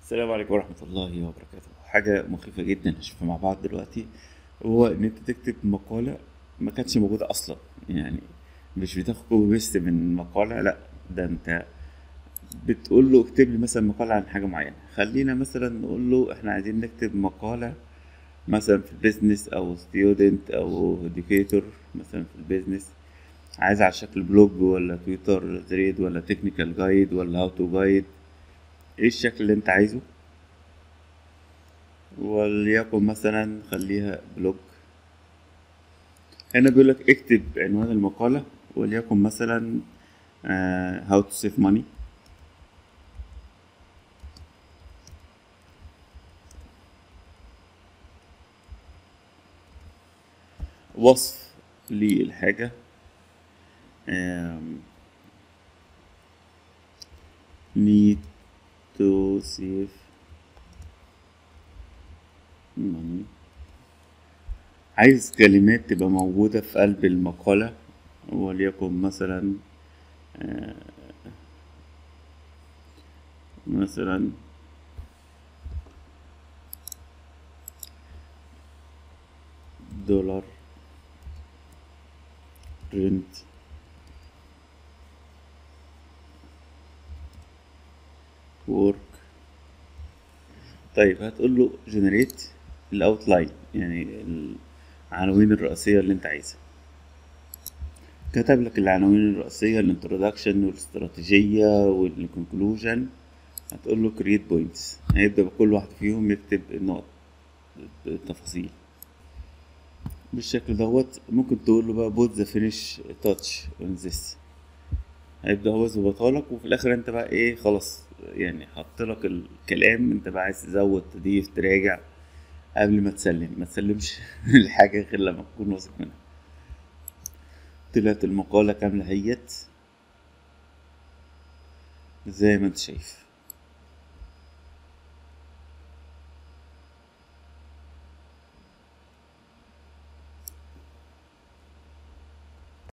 السلام عليكم ورحمة الله وبركاته حاجة مخيفة جدا نشوفها مع بعض دلوقتي هو إن أنت تكتب مقالة ما كانتش موجودة أصلا يعني مش بتاخد كوبي بيست من مقالة لأ ده أنت بتقول له اكتب لي مثلا مقالة عن حاجة معينة خلينا مثلا نقول له إحنا عايزين نكتب مقالة مثلا في البيزنس أو ستودنت أو educator مثلا في البيزنس عايز على شكل بلوج ولا تويتر ثريد ولا تكنيكال جايد ولا هاو تو جايد ايه الشكل اللي انت عايزه وليكن مثلا خليها بلوج هنا بيقولك اكتب عنوان المقالة وليكن مثلا uh, how to save money وصف للحاجة um, need to save money عايز كلمات تبقى موجودة في قلب المقالة وليكن مثلا آه، مثلا دولار رنت work طيب هتقول له generate الاوتلاين يعني العناوين الرئيسية اللي انت عايزها كتب لك العناوين الرئيسية الانترودكشن والاستراتيجية والكونكلوجن هتقول له create points هيبدأ بكل واحد فيهم يكتب النقط التفاصيل بالشكل دوت ممكن تقول له بقى put the finish touch on this هيبدأ هو يظبطها لك وفي الآخر انت بقى ايه خلاص يعني حط لك الكلام انت بقى عايز تزود تضيف تراجع قبل ما تسلم ما تسلمش الحاجة غير لما تكون واثق منها طلعت المقالة كاملة هيت زي ما انت شايف